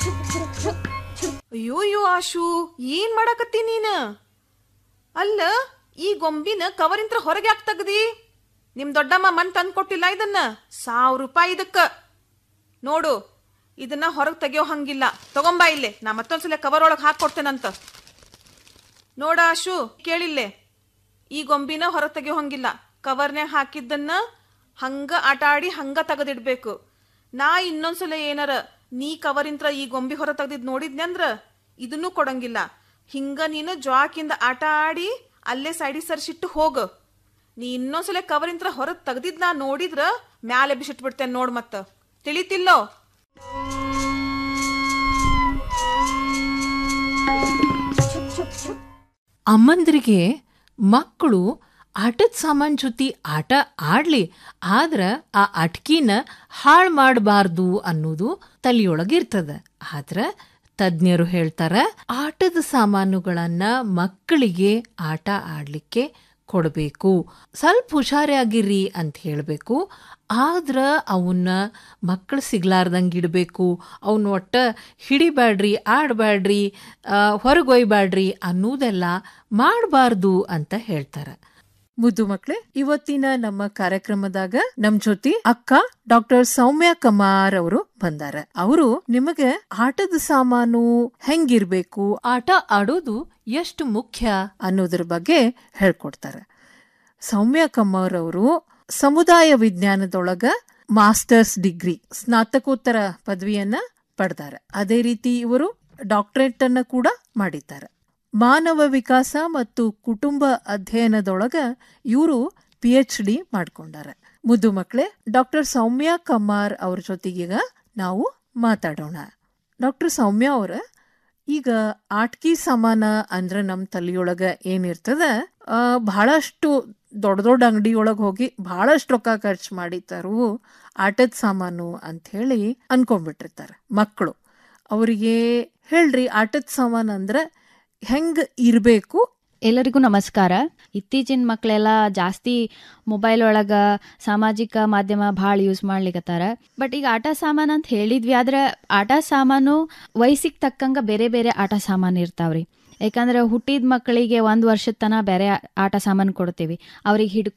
ಅಯ್ಯೋ ಅಯ್ಯೋ ಆಶು ಏನ್ ಮಾಡಕತ್ತಿ ನೀನ ಅಲ್ಲ ಈ ಗೊಂಬಿನ ಕವರಿಂತ್ರ ಹೊರಗೆ ಯಾಕೆ ತೆಗ್ದಿ ನಿಮ್ ದೊಡ್ಡಮ್ಮ ಮನ್ ತಂದ್ ಕೊಟ್ಟಿಲ್ಲ ಇದನ್ನ ಸಾವಿರ ರೂಪಾಯಿ ಇದಕ್ಕ ನೋಡು ಇದನ್ನ ಹೊರಗೆ ತೆಗಿಯೋ ಹಂಗಿಲ್ಲ ತಗೊಂಬಾ ಇಲ್ಲೇ ನಾ ಮತ್ತೊಂದ್ಸಲ ಕವರ್ ಒಳಗೆ ಹಾಕೊಡ್ತೇನಂತ ನೋಡ ಆಶು ಕೇಳಿಲ್ಲೆ ಈ ಗೊಂಬಿನ ಹೊರಗೆ ತೆಗಿಯೋ ಹಂಗಿಲ್ಲ ಕವರ್ನ್ಯಾಗ ಹಾಕಿದ್ದನ್ನ ಹಂಗ ಆಟ ಆಡಿ ಹಂಗ ತೆಗೆದಿಡ್ಬೇಕು ನಾ ಇನ್ನೊಂದ್ಸಲ ಏನಾರ ನೀ ಕವರಿಂತ್ರ ಈ ಗೊಂಬಿ ಹೊರ ತೆಗ್ದಿದ್ ನೋಡಿದ್ನೆ ಅಂದ್ರ ಇದನ್ನೂ ಕೊಡಂಗಿಲ್ಲ ಹಿಂಗ ನೀನು ಜ್ವಾಕಿಂದ ಆಟ ಆಡಿ ಅಲ್ಲೇ ಸೈಡಿ ಸರ್ಸಿಟ್ಟು ಹೋಗು ನೀ ಇನ್ನೊಂದ್ಸಲ ಕವರಿಂತ್ರ ಹೊರಗೆ ತೆಗ್ದಿದ್ ನಾ ನೋಡಿದ್ರ ಮ್ಯಾಲೆ ಬಿಸಿಟ್ಬಿಡ್ತೇನೆ ನೋಡ್ ಮತ್ತ ತಿಳಿತಿಲ್ಲೋ ಅಮ್ಮಂದ್ರಿಗೆ ಮಕ್ಕಳು ಆಟದ ಸಾಮಾನ್ ಜೊತೆ ಆಟ ಆಡ್ಲಿ ಆದ್ರ ಆ ಅಟ್ಕಿನ ಹಾಳು ಮಾಡಬಾರ್ದು ಅನ್ನೋದು ತಲೆಯೊಳಗಿರ್ತದ ಆದ್ರ ತಜ್ಞರು ಹೇಳ್ತಾರ ಆಟದ ಸಾಮಾನುಗಳನ್ನ ಮಕ್ಕಳಿಗೆ ಆಟ ಆಡ್ಲಿಕ್ಕೆ ಕೊಡಬೇಕು ಸ್ವಲ್ಪ ಹುಷಾರಾಗಿರ್ರಿ ಅಂತ ಹೇಳಬೇಕು ಆದ್ರ ಅವನ್ನ ಮಕ್ಕಳು ಸಿಗ್ಲಾರ್ದಂಗೆ ಇಡಬೇಕು ಅವನ್ನ ಒಟ್ಟ ಹಿಡಿಬ್ಯಾಡ್ರಿ ಆಡಬ್ಯಾಡ್ರಿ ಹೊರಗೊಯ್ಬ್ಯಾಡ್ರಿ ಅನ್ನೋದೆಲ್ಲ ಮಾಡಬಾರ್ದು ಅಂತ ಹೇಳ್ತಾರೆ ಮುದ್ದು ಮಕ್ಳೇ ಇವತ್ತಿನ ನಮ್ಮ ಕಾರ್ಯಕ್ರಮದಾಗ ನಮ್ ಜೊತೆ ಅಕ್ಕ ಡಾಕ್ಟರ್ ಸೌಮ್ಯ ಕಮಾರ್ ಅವರು ಬಂದಾರ ಅವರು ನಿಮಗೆ ಆಟದ ಸಾಮಾನು ಹೆಂಗಿರ್ಬೇಕು ಆಟ ಆಡೋದು ಎಷ್ಟು ಮುಖ್ಯ ಅನ್ನೋದ್ರ ಬಗ್ಗೆ ಹೇಳ್ಕೊಡ್ತಾರೆ ಸೌಮ್ಯ ಕಮಾರ್ ಅವರು ಸಮುದಾಯ ವಿಜ್ಞಾನದೊಳಗ ಮಾಸ್ಟರ್ಸ್ ಡಿಗ್ರಿ ಸ್ನಾತಕೋತ್ತರ ಪದವಿಯನ್ನ ಪಡೆದಾರ ಅದೇ ರೀತಿ ಇವರು ಡಾಕ್ಟರೇಟ್ ಅನ್ನ ಕೂಡ ಮಾಡಿದ್ದಾರೆ ಮಾನವ ವಿಕಾಸ ಮತ್ತು ಕುಟುಂಬ ಅಧ್ಯಯನದೊಳಗ ಇವರು ಪಿ ಎಚ್ ಡಿ ಮಾಡ್ಕೊಂಡಾರ ಮುದ್ದು ಮಕ್ಕಳೇ ಡಾಕ್ಟರ್ ಸೌಮ್ಯ ಕಮಾರ್ ಅವ್ರ ಜೊತೆಗೀಗ ನಾವು ಮಾತಾಡೋಣ ಡಾಕ್ಟರ್ ಸೌಮ್ಯ ಅವರ ಈಗ ಆಟ್ಕಿ ಸಾಮಾನ ಅಂದ್ರ ನಮ್ ತಲಿಯೊಳಗ ಏನಿರ್ತದ ಆ, ಬಹಳಷ್ಟು ದೊಡ್ಡ ದೊಡ್ಡ ಅಂಗಡಿಯೊಳಗೆ ಹೋಗಿ ಬಹಳಷ್ಟು ರೊಕ್ಕ ಖರ್ಚು ಮಾಡಿ ತರು ಆಟದ ಸಾಮಾನು ಅಂತ ಹೇಳಿ ಅನ್ಕೊಂಡ್ಬಿಟ್ಟಿರ್ತಾರ ಮಕ್ಕಳು ಅವರಿಗೆ ಹೇಳ್ರಿ ಆಟದ ಸಾಮಾನು ಅಂದ್ರ ಹೆಂಗ್ ಇರ್ಬೇಕು ಎಲ್ಲರಿಗೂ ನಮಸ್ಕಾರ ಇತ್ತೀಚಿನ ಮಕ್ಕಳೆಲ್ಲ ಜಾಸ್ತಿ ಮೊಬೈಲ್ ಒಳಗ ಸಾಮಾಜಿಕ ಮಾಧ್ಯಮ ಭಾಳ ಯೂಸ್ ಮಾಡ್ಲಿಕತ್ತಾರ ಬಟ್ ಈಗ ಆಟ ಸಾಮಾನು ಅಂತ ಹೇಳಿದ್ವಿ ಆದ್ರೆ ಆಟ ಸಾಮಾನು ವಯಸ್ಸಿಗೆ ತಕ್ಕಂಗ ಬೇರೆ ಬೇರೆ ಆಟ ಸಾಮಾನು ಇರ್ತಾವ್ರಿ ಯಾಕಂದ್ರೆ ಹುಟ್ಟಿದ ಮಕ್ಕಳಿಗೆ ಒಂದು ವರ್ಷದ ತನ ಬೇರೆ ಆಟ ಸಾಮಾನು ಕೊಡ್ತೀವಿ ಅವ್ರಿಗೆ ಹಿಡ್ಕೊ